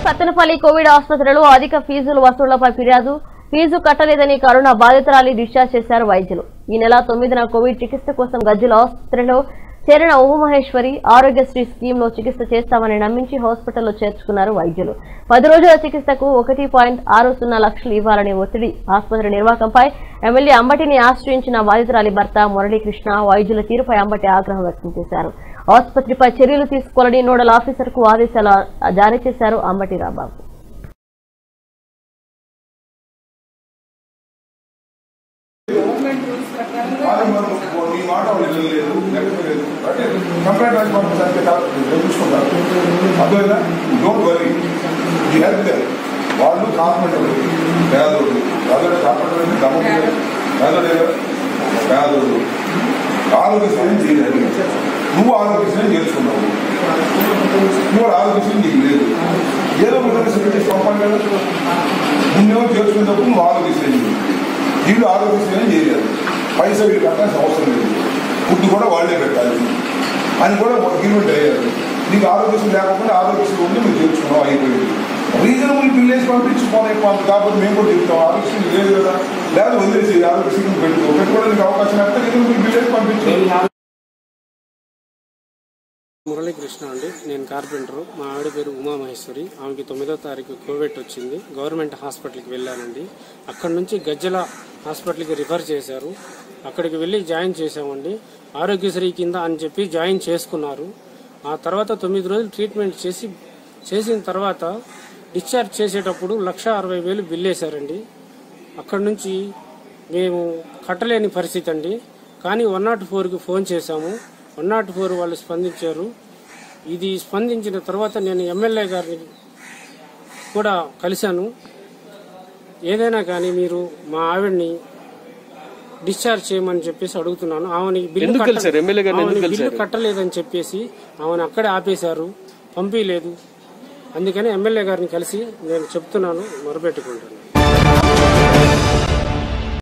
Sattenapalli Covid ఆసుపత్రిలో అధిక ఫీజులు వసూళ్లపై ఫిర్యాదు ఫీజు కట్టలేదని కరోనా బాధితురాలి డిశ్చార్జ్ చేశారు వైద్యులు ఈ నెల తొమ్మిదిన కోవిడ్ చికిత్స కోసం గజ్జల ఆసుపత్రిలో చేరిన ఉమామహేశ్వరి ఆరోగ్యశ్రీ స్కీమ్ లో చికిత్స చేస్తామని నమ్మించి హాస్పిటల్లో చేర్చుకున్నారు వైద్యులు పది రోజుల చికిత్సకు ఒకటి పాయింట్ ఆరు సున్నా లక్షలు ఇవ్వాలని ఒత్తిడి ఆసుపత్రి నిర్వాహకంపై ఎమ్మెల్యే అంబటిని ఆశ్రయించిన బాధితురాలి భర్త మురళీకృష్ణ వైద్యుల తీరుపై అంబటి ఆగ్రహం వ్యక్తం చేశారు ఆసుపత్రిపై చర్యలు తీసుకోవాలని నోడల్ ఆఫీసర్కు ఆదేశాలు జారీ చేశారు అంబటి రాంబాబు ఈ మాట వాళ్ళు లేదు లేదు అంటే కంప్లైంట్ రాసి పంపించాలంటే చూసుకుంటారు అర్థమైందా డోంట్ వరీ ఈ హెల్త్ వాళ్ళు కాన్ఫిడెంట్ పేదోడు వాళ్ళు కాన్ఫిడెంట్ దమ్ము పేదోడు పేదోడు ఆరోగ్యశ్రీ చేయలేదు నువ్వు ఆరోగ్యశ్రీ చేసుకున్నావు నువ్వు ఆరోగ్యశ్రీ నీకు లేదు ఏదో ఒక సెక్రటరీ పంపాలి కదా నువ్వేమో చేసుకునేటప్పుడు నువ్వు ఆరోగ్యశ్రీ చేయి. వీళ్ళు ఆరోగ్యశ్రీ చేయలేదు పైసా వీళ్ళు కట్టాల్సిన అవసరం లేదు ఫుడ్ కూడా వాళ్ళే పెట్టాలి అని కూడా అగ్రిమెంట్ అయ్యారు నీకు ఆరోగ్యశ్రీ లేకపోతే ఆరోగ్యశ్రీ ఉండి మీరు చేర్చుకున్నావు అయిపోయింది రీజనబుల్ పిల్లేసి పంపించుకోవాలి పంపి కాబట్టి మేము కూడా చెప్తాం ఆరోగ్యశ్రీ లేదు కదా లేదా వదిలేసి ఆరోగ్యశ్రీ పెట్టుకో పెట్టుకోవడానికి అవకాశం లేకపోతే రీజనబుల్ పిల్లేసి పంపించు మురళీకృష్ణ అండి నేను కార్పెంటర్ మా ఆవిడ పేరు ఉమామహేశ్వరి ఆమెకి తొమ్మిదో తారీఖు కోవిడ్ వచ్చింది గవర్నమెంట్ హాస్పిటల్కి వెళ్ళానండి అక్కడ నుంచి గజ్జల హాస్పిటల్కి రిఫర్ చేశారు అక్కడికి వెళ్ళి జాయిన్ చేశామండి ఆరోగ్యశ్రీ కింద అని చెప్పి జాయిన్ చేసుకున్నారు ఆ తర్వాత తొమ్మిది రోజులు ట్రీట్మెంట్ చేసి చేసిన తర్వాత డిశ్చార్జ్ చేసేటప్పుడు లక్ష అరవై వేలు బిల్ వేశారండి అక్కడి నుంచి మేము కట్టలేని పరిస్థితి అండి కానీ వన్ నాట్ ఫోర్కి ఫోన్ చేశాము వన్ నాట్ ఫోర్ వాళ్ళు స్పందించారు ఇది స్పందించిన తర్వాత నేను ఎమ్మెల్యే గారిని కూడా కలిశాను ఏదైనా కానీ మీరు మా ఆవిడ్ని డిశ్చార్జ్ చేయమని చెప్పేసి అడుగుతున్నాను ఆమెని బిల్లు ఎందుకు కట్ట- కలిశారు? ఎమ్మెల్యే గారిని ఎందుకు ఆమెని బిల్లు కలిశారు? కట్టలేదని చెప్పేసి ఆమెను అక్కడే ఆపేశారు పంపించలేదు అందుకని ఎమ్మెల్యే గారిని కలిసి నేను చెప్తున్నాను మొరపెట్టుకుంటాను